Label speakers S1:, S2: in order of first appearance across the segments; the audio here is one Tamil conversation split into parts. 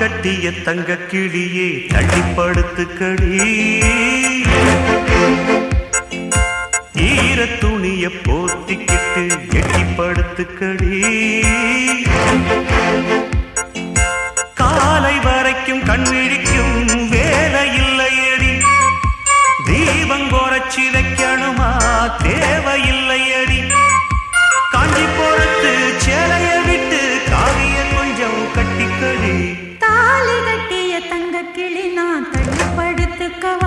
S1: கட்டிய தங்க கிளியே தள்ளிப்படுத்துக்கடி ஈர துணிய போத்திக்கிட்டு எட்டிப்படுத்துக்கடி காலை வரைக்கும் கண்விழிக்கும் வேலை இல்லையடி தீபம் கோரச்சி வைக்கணுமா தேவையில்லையடி காஞ்சி போறத்து சேலைய விட்டு காவிய கொஞ்சம் கட்டிக்கடி
S2: தாலி கட்டிய தங்க கிளி நான் தள்ளிப்படுத்துக்கவா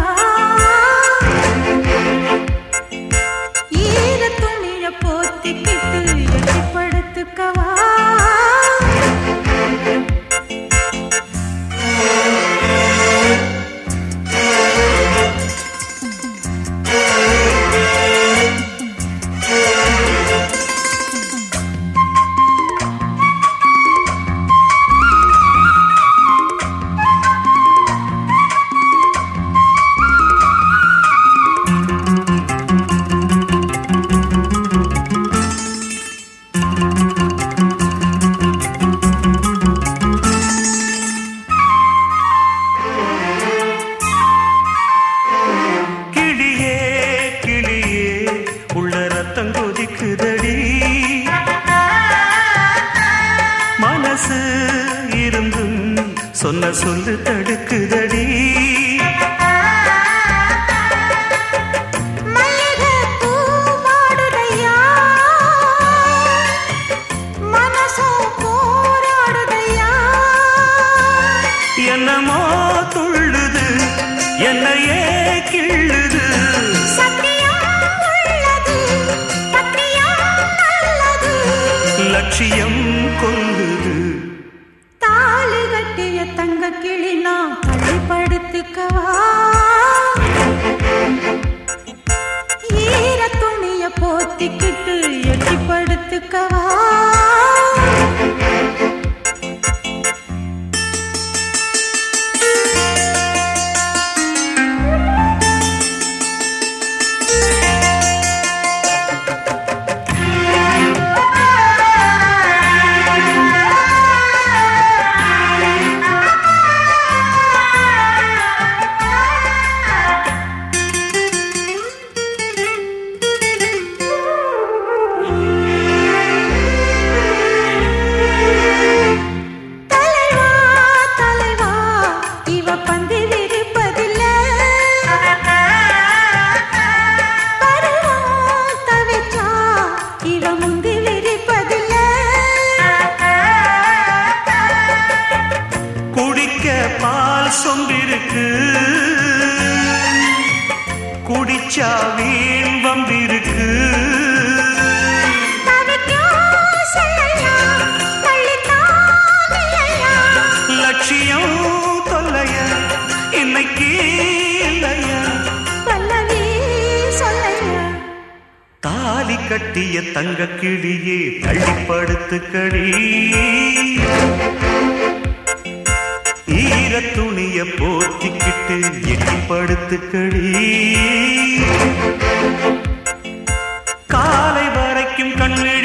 S2: ஈர துணிய போத்திக்கிட்டு எட்டிப்படுத்துக்கவா
S1: கிளியே கிளியே உள்ள ரத்தம் கொதிக்குதடி மனசு இருந்தும் சொன்ன சொல்லு தடுக்குதடி
S2: மல்லிகை பூ வாடுதையா மனசோ போராடுதையா
S1: என்னமோ துள்ளுது என்னையே கிள்ளுது
S2: சத்தியம் உள்ளது பத்தியம் நல்லது
S1: லட்சியம் கொல்லுது
S2: தாலி கட்டிய தங்க கிளி நான் தள்ளிப்படுத்துக்கவா ஈர துணிய போத்திக்கிட்டு எட்டிப்படுத்துக்கவா தலைவா தலைவா இவ பந்து விரிப்பதில்ல பருவம் தவிச்சா இவ முந்தி விரிப்பதில்ல
S1: குடிக்க பால் சொம்பிருக்கு குடிச்சா வீண் வம்பிருக்கு
S2: தவிக்கும் செல்லையா தள்ளித்தான் இல்லையா
S1: லட்சியம் தொல்லைய இன்னைக்கு இல்லையா
S2: பல்லவி சொல்லையா
S1: தாலி கட்டிய தங்க கிளியே தள்ளிப்படுத்துக்கடி ஈர துணிய போத்திக்கிட்டு எட்டிப்படுத்துக்கடி காலை வரைக்கும் கண்ணு